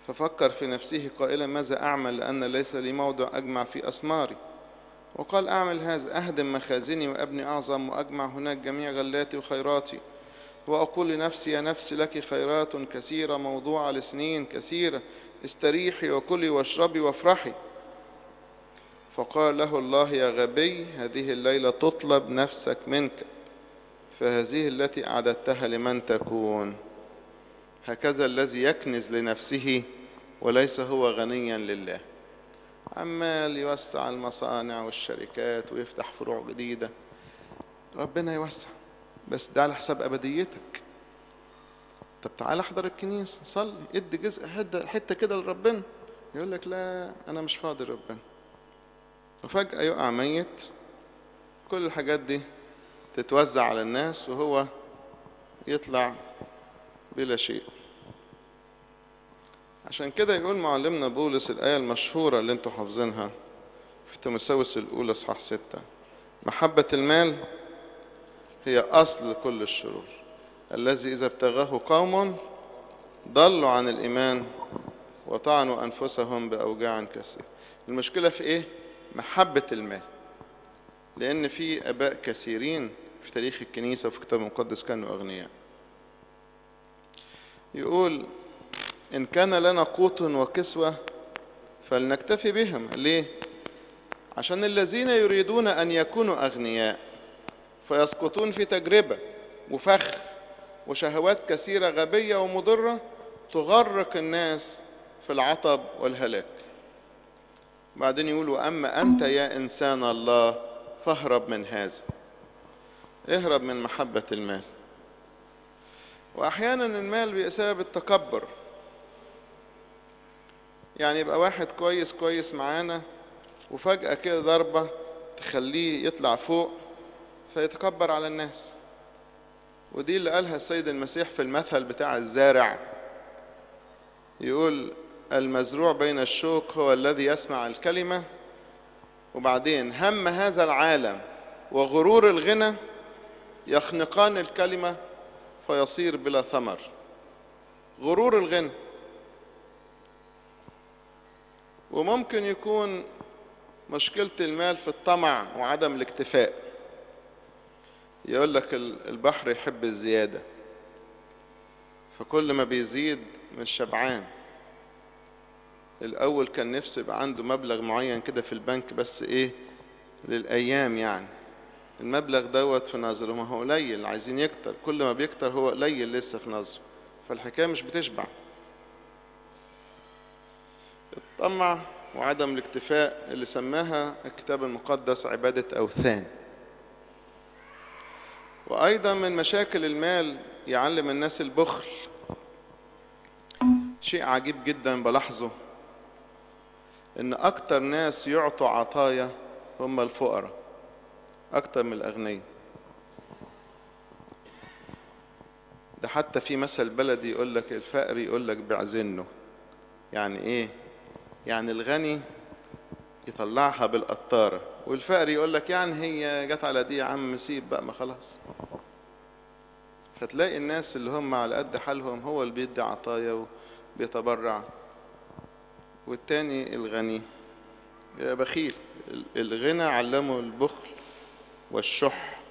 ففكر في نفسه قائلا ماذا أعمل لأن ليس لي موضع أجمع في أسماري وقال أعمل هذا أهدم مخازني وأبني أعظم وأجمع هناك جميع غلاتي وخيراتي وأقول لنفسي يا نفسي لك خيرات كثيرة موضوعة لسنين كثيرة استريحي وكلي واشربي وافرحي فقال له الله يا غبي هذه الليلة تطلب نفسك منك فهذه التي أعددتها لمن تكون هكذا الذي يكنز لنفسه وليس هو غنيا لله عمال يوسع المصانع والشركات ويفتح فروع جديدة ربنا يوسع بس ده على حساب أبديتك طب تعال احضر الكنيسة صلي ادي جزء حتة كده لربنا يقول لك لا أنا مش فاضي ربنا وفجأة يقع ميت كل الحاجات دي تتوزع على الناس وهو يطلع بلا شيء عشان كده يقول معلمنا بولس الآية المشهورة اللي انتوا حافظينها في تيموثاوس الأولى اصحاح ستة محبة المال هي أصل كل الشرور الذي إذا ابتغاه قوم ضلوا عن الإيمان وطعنوا أنفسهم بأوجاع كثيرة المشكلة في إيه؟ محبة المال لأن في أباء كثيرين في تاريخ الكنيسة وفي الكتاب المقدس كانوا أغنياء يقول إن كان لنا قوت وكسوة فلنكتفي بهم ليه؟ عشان الذين يريدون أن يكونوا أغنياء فيسقطون في تجربة وفخ وشهوات كثيرة غبية ومضرة تغرق الناس في العطب والهلاك بعدين يقولوا أما أنت يا إنسان الله فاهرب من هذا اهرب من محبة المال وأحيانا المال بسبب التكبر يعني يبقى واحد كويس كويس معانا وفجأة كده ضربة تخليه يطلع فوق فيتكبر على الناس ودي اللي قالها السيد المسيح في المثل بتاع الزارع يقول المزروع بين الشوك هو الذي يسمع الكلمة وبعدين هم هذا العالم وغرور الغنى يخنقان الكلمة فيصير بلا ثمر غرور الغنى وممكن يكون مشكلة المال في الطمع وعدم الاكتفاء يقول لك البحر يحب الزيادة فكل ما بيزيد مش شبعان الاول كان نفسه يبقى عنده مبلغ معين كده في البنك بس ايه للايام يعني المبلغ دوت في نظره ما هو قليل عايزين يكتر كل ما بيكتر هو قليل لسه في نظره فالحكايه مش بتشبع الطمع وعدم الاكتفاء اللي سماها الكتاب المقدس عبادة أوثان وأيضا من مشاكل المال يعلم الناس البخل شيء عجيب جدا بلاحظه ان اكتر ناس يعطوا عطايا هم الفقراء اكتر من الاغنياء ده حتى في مثل بلدي يقول لك الفقر يقول لك بعزنه يعني ايه يعني الغني يطلعها بالقطارة والفقر يقول لك يعني هي جت على دي يا عم سيب بقى ما خلاص فتلاقي الناس اللي هم على قد حالهم هو اللي بيدي عطايا وبيتبرع والتاني الغني بخيل الغنى علمه البخل والشح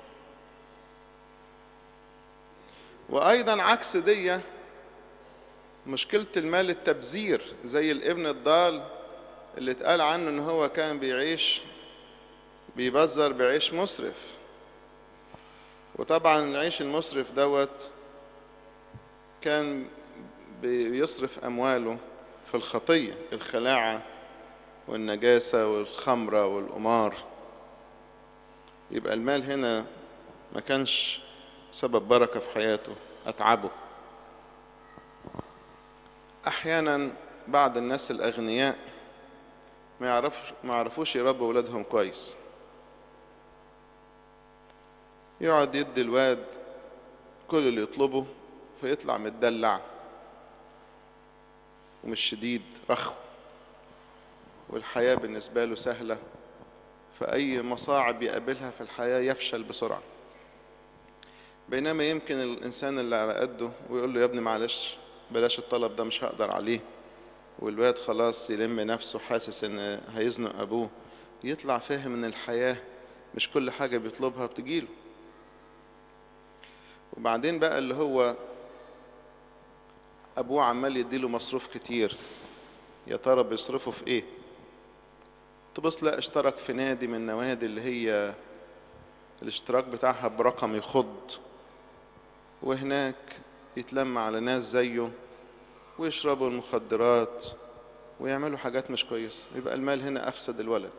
وايضا عكس دي مشكلة المال التبذير زي الابن الضال اللي اتقال عنه ان هو كان بيعيش بيبذر بعيش مسرف وطبعا العيش المسرف دوت كان بيصرف امواله في الخطية الخلاعة والنجاسة والخمرة والقمار يبقى المال هنا ما كانش سبب بركة في حياته أتعبه أحيانا بعض الناس الأغنياء ما يعرفش ما يعرفوش يربوا أولادهم كويس يقعد يدي الواد كل اللي يطلبه فيطلع متدلع ومش شديد رخو والحياة بالنسبة له سهلة فأي مصاعب يقابلها في الحياة يفشل بسرعة بينما يمكن الإنسان اللي على قده ويقول له يا ابني معلش بلاش الطلب ده مش هقدر عليه والواد خلاص يلم نفسه حاسس ان هيزنق ابوه يطلع فاهم ان الحياة مش كل حاجة بيطلبها بتجيله وبعدين بقى اللي هو ابوه عمال يديله مصروف كتير يا ترى بيصرفه في ايه تبص لا اشترك في نادي من النوادي اللي هي الاشتراك بتاعها برقم يخض وهناك يتلم على ناس زيه ويشربوا المخدرات ويعملوا حاجات مش كويسة يبقى المال هنا أفسد الولد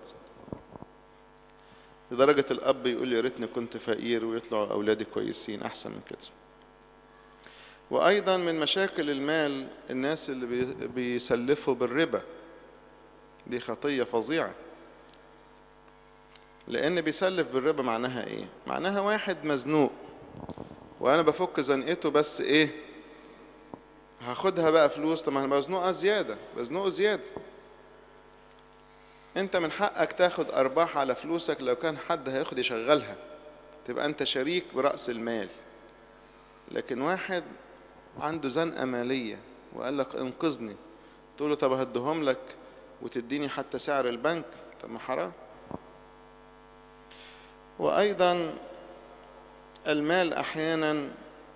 لدرجة الأب يقول يا ريتني كنت فقير ويطلعوا أولادي كويسين أحسن من كده وأيضا من مشاكل المال الناس اللي بيسلفوا بالربا دي خطية فظيعة لأن بيسلف بالربا معناها إيه؟ معناها واحد مزنوق وأنا بفك زنقته بس إيه؟ هاخدها بقى فلوس طب انا بزنقها زيادة بزنقه زيادة انت من حقك تاخد ارباح على فلوسك لو كان حد هياخد يشغلها تبقى انت شريك برأس المال لكن واحد عنده زنقة مالية وقال لك انقذني تقول له طب هديهم لك وتديني حتى سعر البنك طب ما حرام وايضا المال احيانا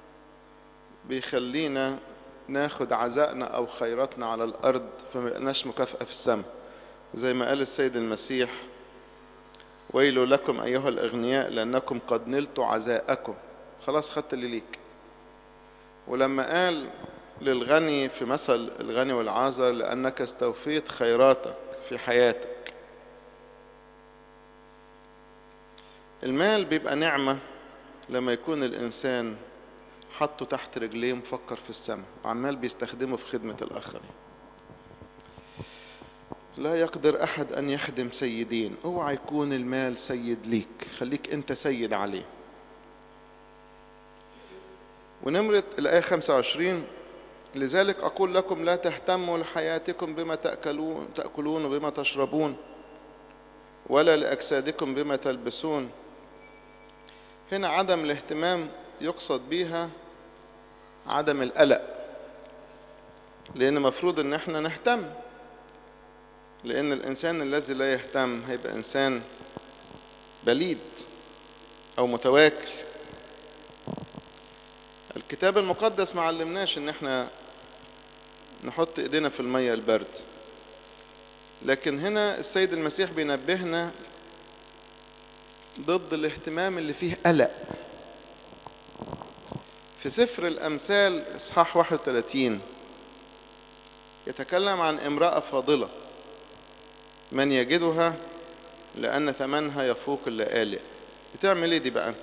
بيخلينا ناخد عزائنا او خيراتنا على الارض فما يبقناش مكافأة في السماء زي ما قال السيد المسيح ويل لكم ايها الاغنياء لانكم قد نلتوا عزاءكم خلاص خدت اللي ليك ولما قال للغني في مثل الغني والعازر لانك استوفيت خيراتك في حياتك المال بيبقى نعمة لما يكون الانسان حطه تحت رجليه مفكر في السماء وعمال بيستخدمه في خدمة الآخرين لا يقدر أحد أن يخدم سيدين اوعى يكون المال سيد ليك خليك أنت سيد عليه ونمرة الآية 25 لذلك أقول لكم لا تهتموا لحياتكم بما تأكلون, تأكلون وبما تشربون ولا لأجسادكم بما تلبسون هنا عدم الاهتمام يقصد بيها عدم القلق لان مفروض ان احنا نهتم لان الانسان الذي لا يهتم هيبقى انسان بليد او متواكل الكتاب المقدس ما علمناش ان احنا نحط ايدينا في المية البرد لكن هنا السيد المسيح بينبهنا ضد الاهتمام اللي فيه قلق في سفر الأمثال إصحاح 31 يتكلم عن امرأة فاضلة من يجدها لأن ثمنها يفوق اللآلئ بتعمل ايه دي بقى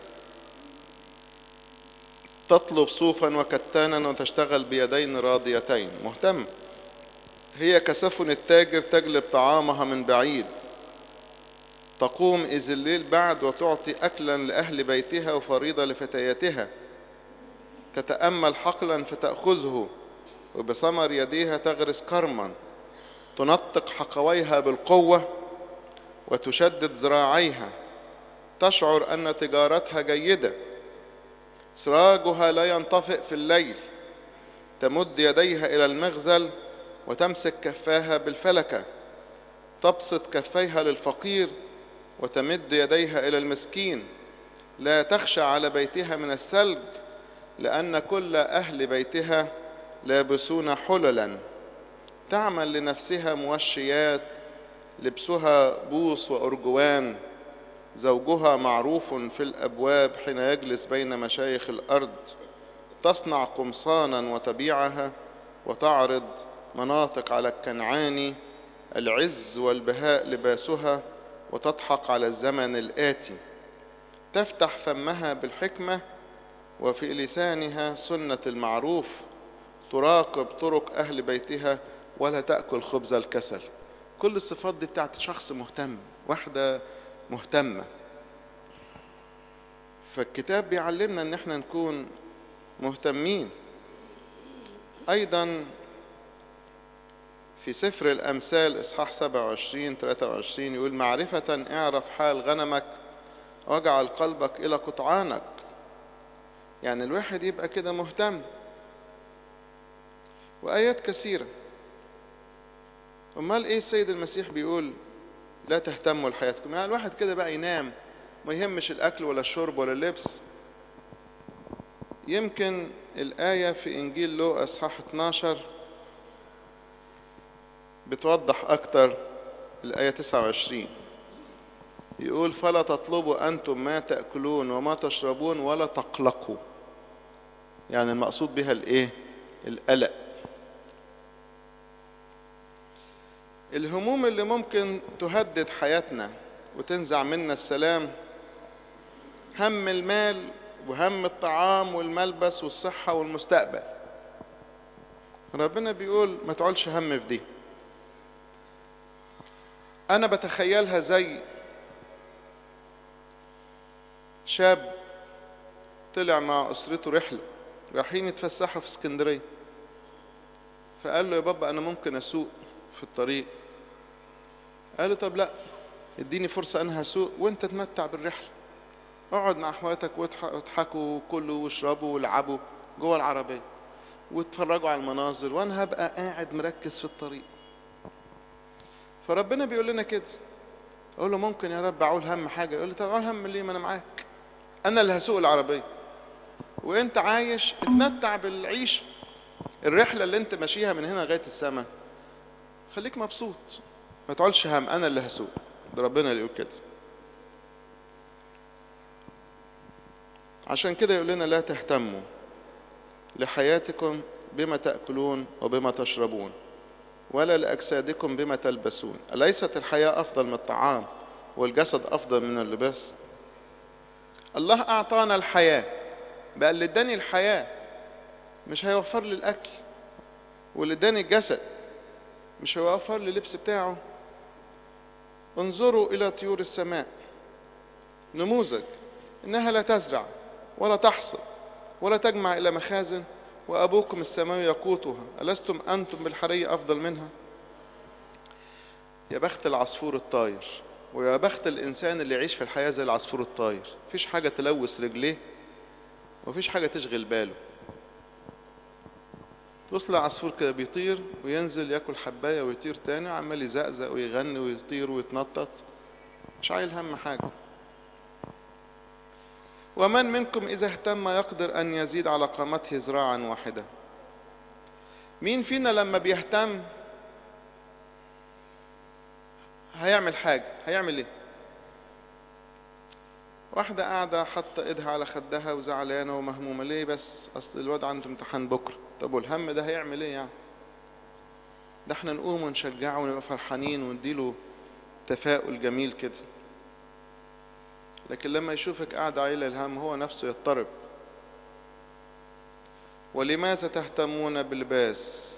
تطلب صوفا وكتانا وتشتغل بيدين راضيتين مهتم هي كسفن التاجر تجلب طعامها من بعيد تقوم إذ الليل بعد وتعطي أكلا لأهل بيتها وفريضة لفتياتها تتأمل حقلا فتأخذه وبثمر يديها تغرس كرما تنطق حقويها بالقوة وتشدد ذراعيها تشعر أن تجارتها جيدة سراجها لا ينطفئ في الليل تمد يديها إلى المغزل وتمسك كفاها بالفلكة تبسط كفيها للفقير وتمد يديها إلى المسكين لا تخشى على بيتها من الثلج لأن كل أهل بيتها لابسون حللا تعمل لنفسها موشيات لبسها بوص وأرجوان زوجها معروف في الأبواب حين يجلس بين مشايخ الأرض تصنع قمصانا وتبيعها وتعرض مناطق على الكنعاني العز والبهاء لباسها وتضحك على الزمن الآتي تفتح فمها بالحكمة وفي لسانها سنة المعروف تراقب طرق أهل بيتها ولا تأكل خبز الكسل كل الصفات دي بتاعت شخص مهتم واحدة مهتمة فالكتاب بيعلمنا ان احنا نكون مهتمين ايضا في سفر الامثال اصحاح 27 23 يقول معرفة اعرف حال غنمك واجعل قلبك الى قطعانك يعني الواحد يبقى كده مهتم وآيات كثيرة امال ايه السيد المسيح بيقول لا تهتموا لحياتكم يعني الواحد كده بقى ينام ما يهمش الاكل ولا الشرب ولا اللبس يمكن الآية في إنجيل لو أصحاح 12 بتوضح أكتر الآية 29 يقول فلا تطلبوا أنتم ما تأكلون وما تشربون ولا تقلقوا يعني المقصود بها الإيه القلق الهموم اللي ممكن تهدد حياتنا وتنزع منا السلام هم المال وهم الطعام والملبس والصحة والمستقبل ربنا بيقول ما تعولش هم في دي انا بتخيلها زي شاب طلع مع اسرته رحلة رايحين يتفسحوا في اسكندرية فقال له يا بابا انا ممكن اسوق في الطريق قال له طب لا اديني فرصة انا هسوق وانت تمتع بالرحلة اقعد مع اخواتك واضحكوا وكلوا واشربوا والعبوا جوه العربية واتفرجوا على المناظر وانا هبقى قاعد مركز في الطريق فربنا بيقول لنا كده اقول له ممكن يا رب اعول هم حاجة يقول لي طب اعول هم ليه ما انا معاك انا اللي هسوق العربية وانت عايش اتمتع بالعيش الرحلة اللي انت ماشيها من هنا لغاية السماء خليك مبسوط ما تعولش هم انا اللي هسوق ده ربنا اللي يقول كده عشان كده يقول لنا لا تهتموا لحياتكم بما تأكلون وبما تشربون ولا لأجسادكم بما تلبسون أليست الحياة أفضل من الطعام والجسد أفضل من اللباس الله أعطانا الحياة بقى اللي اداني الحياة مش هيوفر لي الأكل واللي اداني الجسد مش هيوفر لي اللبس بتاعه انظروا إلى طيور السماء نموذج إنها لا تزرع ولا تحصد ولا تجمع إلى مخازن وأبوكم السماوي يقوتها ألستم أنتم بالحرية أفضل منها يا بخت العصفور الطاير ويا بخت الإنسان اللي يعيش في الحياة زي العصفور الطاير مفيش حاجة تلوث رجليه ومفيش حاجة تشغل باله توصل عصفور كده بيطير وينزل ياكل حباية ويطير تاني عمال يزقزق ويغني ويطير ويتنطط مش عايل هم حاجة ومن منكم إذا اهتم يقدر أن يزيد على قامته ذراعا واحدة مين فينا لما بيهتم هيعمل حاجة هيعمل ايه واحدة قاعدة حاطة ايدها على خدها وزعلانة ومهمومة ليه بس اصل الواد عنده امتحان بكرة طب والهم ده هيعمل ايه يعني ده احنا نقوم ونشجعه ونبقى فرحانين ونديله تفاؤل جميل كده لكن لما يشوفك قاعدة عيلة الهم هو نفسه يضطرب ولماذا تهتمون باللباس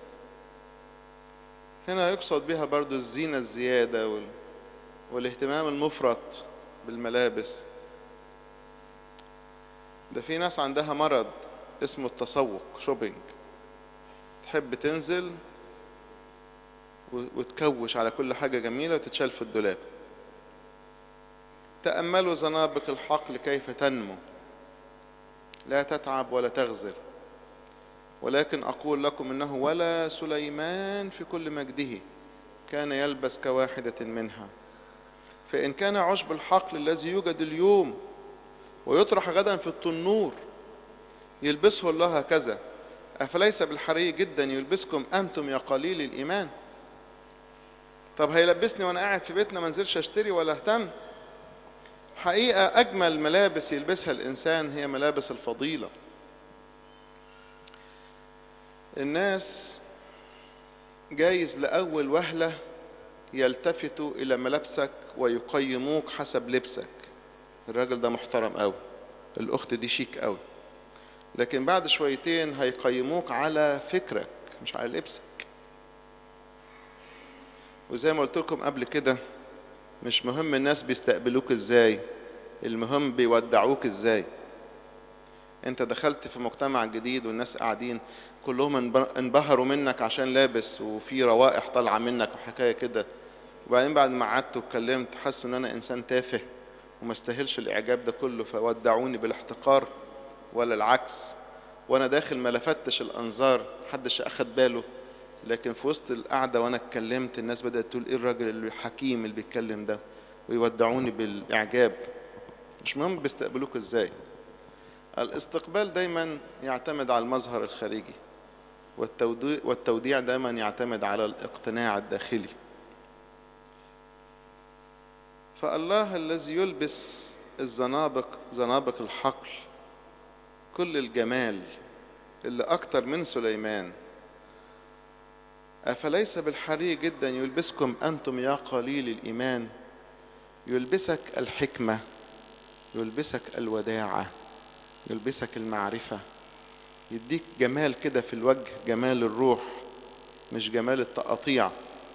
هنا يقصد بها برضو الزينة الزيادة وال... والاهتمام المفرط بالملابس ده في ناس عندها مرض اسمه التسوق شوبينج تحب تنزل وتكوش على كل حاجة جميلة وتتشال في الدولاب تأملوا زنابق الحقل كيف تنمو لا تتعب ولا تغزل ولكن أقول لكم إنه ولا سليمان في كل مجده كان يلبس كواحدة منها فإن كان عشب الحقل الذي يوجد اليوم ويطرح غدا في التنور يلبسه الله هكذا أفليس بالحري جدا يلبسكم أنتم يا قليل الإيمان طب هيلبسني وأنا قاعد في بيتنا منزلش أشتري ولا أهتم حقيقة أجمل ملابس يلبسها الإنسان هي ملابس الفضيلة الناس جايز لأول وهلة يلتفتوا إلى ملابسك ويقيموك حسب لبسك الراجل ده محترم قوي الأخت دي شيك قوي لكن بعد شويتين هيقيموك على فكرك مش على لبسك وزي ما قلت لكم قبل كده مش مهم الناس بيستقبلوك ازاي المهم بيودعوك ازاي انت دخلت في مجتمع جديد والناس قاعدين كلهم انبهروا منك عشان لابس وفي روائح طالعه منك وحكايه كده وبعدين بعد ما قعدت واتكلمت حسوا ان انا انسان تافه وما استاهلش الاعجاب ده كله فودعوني بالاحتقار ولا العكس وانا داخل ما لفتش الانظار محدش اخد باله لكن في وسط القعدة وانا اتكلمت الناس بدأت تقول ايه الراجل الحكيم اللي بيتكلم ده ويودعوني بالاعجاب مش مهم بيستقبلوك ازاي الاستقبال دايما يعتمد على المظهر الخارجي والتوديع, والتوديع دايما يعتمد على الاقتناع الداخلي فالله الذي يلبس الزنابق زنابق الحقل كل الجمال اللي اكتر من سليمان افليس بالحري جدا يلبسكم انتم يا قليل الايمان يلبسك الحكمة يلبسك الوداعة يلبسك المعرفة يديك جمال كده في الوجه جمال الروح مش جمال التقطيع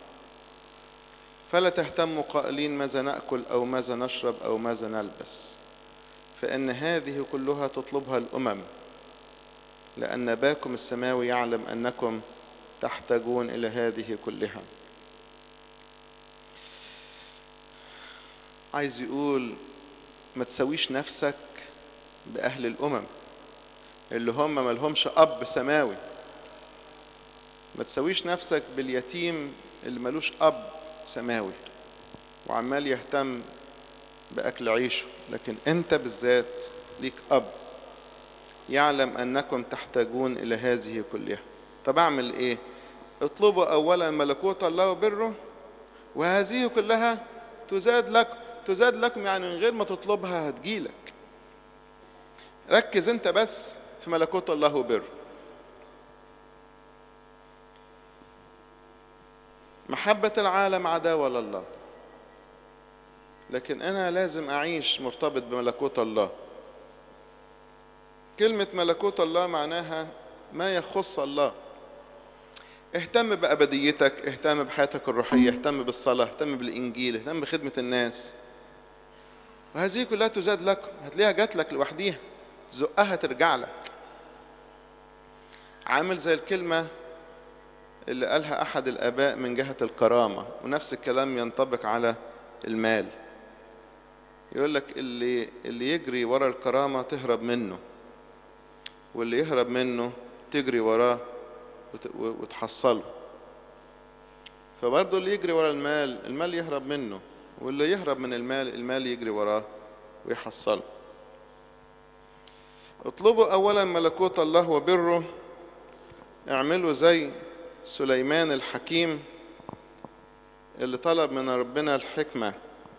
فلا تهتموا قائلين ماذا نأكل أو ماذا نشرب أو ماذا نلبس فإن هذه كلها تطلبها الأمم لأن باكم السماوي يعلم أنكم تحتاجون إلى هذه كلها عايز يقول ما تسويش نفسك بأهل الأمم اللي هم ملهمش أب سماوي ما تسويش نفسك باليتيم اللي ملوش أب سماوي وعمال يهتم بأكل عيشه لكن أنت بالذات ليك أب يعلم أنكم تحتاجون إلى هذه كلها طب أعمل إيه اطلبوا أولا ملكوت الله وبره وهذه كلها تزاد لك تزاد لكم يعني من غير ما تطلبها هتجيلك ركز انت بس في ملكوت الله وبره محبة العالم عداوة لله لكن انا لازم اعيش مرتبط بملكوت الله كلمة ملكوت الله معناها ما يخص الله اهتم بأبديتك اهتم بحياتك الروحية اهتم بالصلاة اهتم بالإنجيل اهتم بخدمة الناس وهذه كلها تزاد لك هتلاقيها جات لك لوحديها زقها ترجع لك عامل زي الكلمة اللي قالها أحد الآباء من جهة الكرامة ونفس الكلام ينطبق على المال يقول لك اللي اللي يجري ورا الكرامة تهرب منه واللي يهرب منه تجري وراه وتحصله فبرضه اللي يجري ورا المال المال يهرب منه واللي يهرب من المال المال يجري وراه ويحصله اطلبوا اولا ملكوت الله وبره اعملوا زي سليمان الحكيم اللي طلب من ربنا الحكمة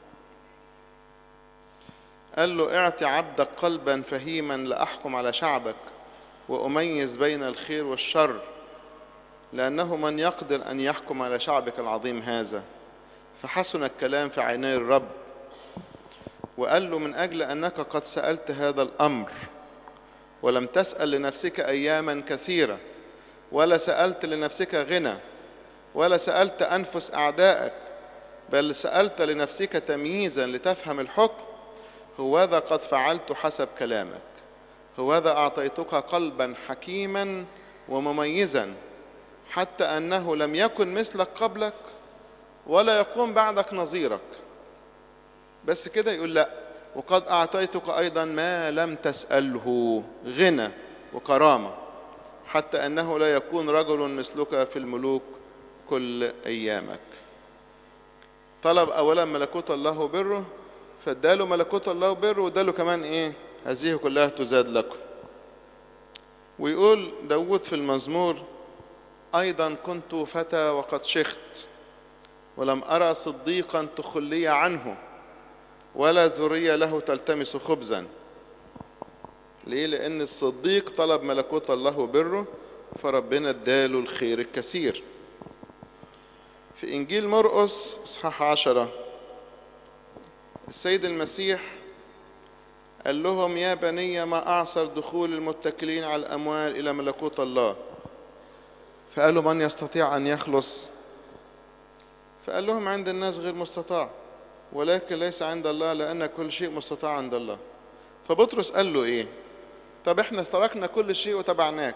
قال له اعطي عبدك قلبا فهيما لأحكم على شعبك وأميز بين الخير والشر لأنه من يقدر أن يحكم على شعبك العظيم هذا فحسن الكلام في عيني الرب وقال له من أجل أنك قد سألت هذا الأمر ولم تسأل لنفسك أياما كثيرة ولا سألت لنفسك غنى ولا سألت أنفس أعدائك بل سألت لنفسك تمييزا لتفهم الحكم هوذا قد فعلت حسب كلامك هوذا أعطيتك قلبا حكيما ومميزا حتى أنه لم يكن مثلك قبلك ولا يقوم بعدك نظيرك بس كده يقول لا وقد أعطيتك أيضا ما لم تسأله غنى وكرامة حتى أنه لا يكون رجل مثلك في الملوك كل أيامك طلب أولا ملكوت الله وبره فاداله ملكوت الله وبره واداله كمان إيه هذه كلها تزاد لكم ويقول داود في المزمور أيضا كنت فتى وقد شخت ولم أرى صديقا تخلي عنه ولا ذرية له تلتمس خبزا ليه لأن الصديق طلب ملكوت الله وبره فربنا اداله الخير الكثير في إنجيل مرقس إصحاح عشرة السيد المسيح قال لهم يا بني ما أعصر دخول المتكلين على الأموال إلى ملكوت الله فقالوا من يستطيع أن يخلص فقال لهم عند الناس غير مستطاع ولكن ليس عند الله لأن كل شيء مستطاع عند الله فبطرس قال له إيه طب احنا تركنا كل شيء وتبعناك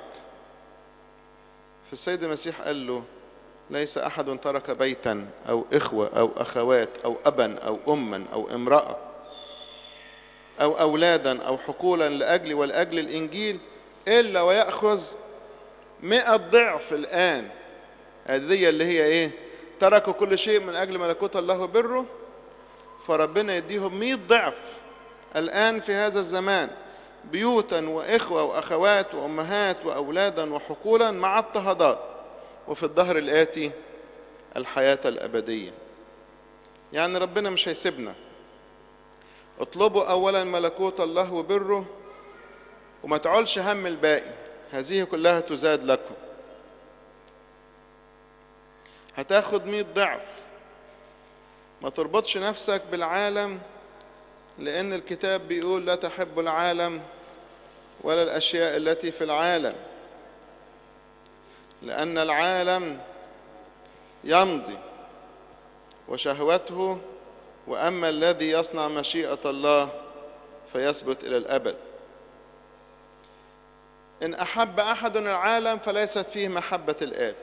فالسيد المسيح قال له ليس أحد ترك بيتا أو إخوة أو أخوات أو أبا أو أما أو امرأة أو أولادا أو حقولا لأجل ولأجل الإنجيل إلا ويأخذ مئة ضعف الآن هذه اللي هي ايه تركوا كل شيء من اجل ملكوت الله وبره فربنا يديهم مئة ضعف الان في هذا الزمان بيوتا واخوة واخوات وامهات واولادا وحقولا مع اضطهادات وفي الظهر الاتي الحياة الابدية يعني ربنا مش هيسيبنا اطلبوا اولا ملكوت الله وبره وما تعولش هم الباقي هذه كلها تزاد لكم هتاخد مئة ضعف ما تربطش نفسك بالعالم لان الكتاب بيقول لا تحب العالم ولا الاشياء التي في العالم لان العالم يمضي وشهوته واما الذي يصنع مشيئة الله فيثبت الى الابد ان احب احد العالم فليست فيه محبة الاب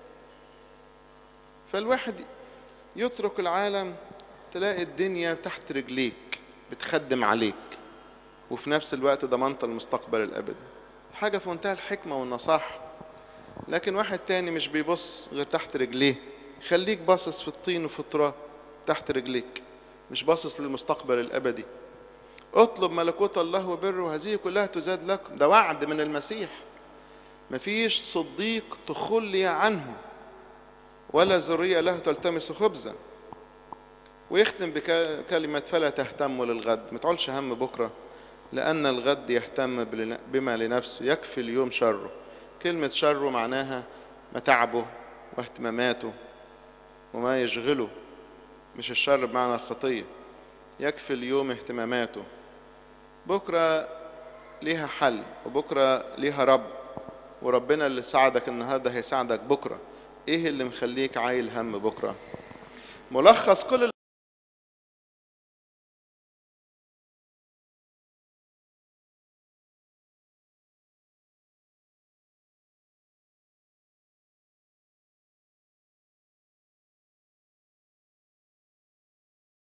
فالواحد يترك العالم تلاقي الدنيا تحت رجليك بتخدم عليك وفي نفس الوقت ضمنت المستقبل الابدي حاجة في منتهى الحكمة والنصاح لكن واحد تاني مش بيبص غير تحت رجليه خليك باصص في الطين وفي التراب تحت رجليك مش باصص للمستقبل الابدي اطلب ملكوت الله وبره وهذه كلها تزاد لكم ده وعد من المسيح مفيش صديق تخلي عنه ولا ذرية له تلتمس خبزا ويختم بكلمة فلا تهتموا للغد ما تقولش هم بكرة لأن الغد يهتم بما لنفسه يكفي اليوم شره كلمة شره معناها متعبه واهتماماته وما يشغله مش الشر بمعنى الخطية يكفي اليوم اهتماماته بكرة ليها حل وبكرة ليها رب وربنا اللي ساعدك النهاردة هيساعدك بكرة ايه اللي مخليك عايل هم بكرة ملخص كل